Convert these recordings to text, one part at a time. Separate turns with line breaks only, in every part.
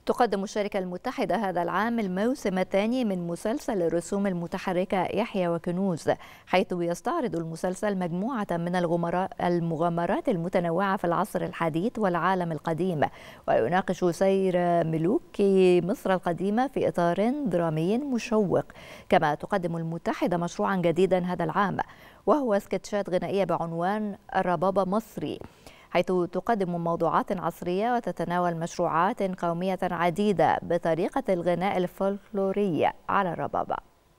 تقدم الشركة المتحدة هذا العام الموسم الثاني من مسلسل الرسوم المتحركة يحيى وكنوز حيث يستعرض المسلسل مجموعة من المغامرات المتنوعة في العصر الحديث والعالم القديم ويناقش سير ملوك مصر القديمة في إطار درامي مشوق كما تقدم المتحدة مشروعا جديدا هذا العام وهو سكتشات غنائية بعنوان الربابة مصري حيث تقدم موضوعات عصرية وتتناول مشروعات قومية عديدة بطريقة الغناء الفولكلوري على الربابة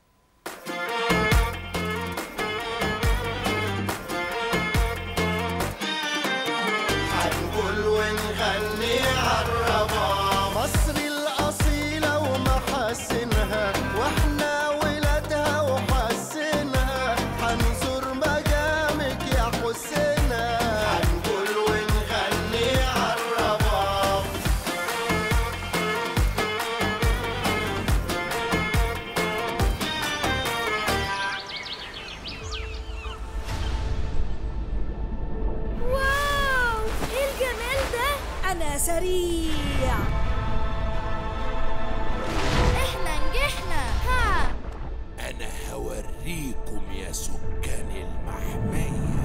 أنا سريع
إحنا نجحنا ها
أنا هوريكم يا سكان المحمية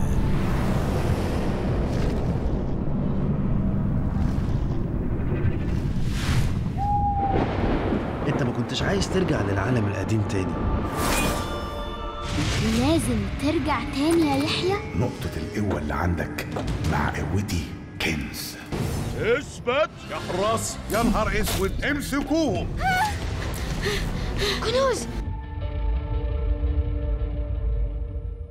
انت ما كنتش عايز ترجع للعالم القديم تاني
لازم ترجع تاني يا يحيى
نقطة القوة اللي عندك مع قوتي كنز
اثبت يا حراس يا نهار اسود امسكوهم
كنوز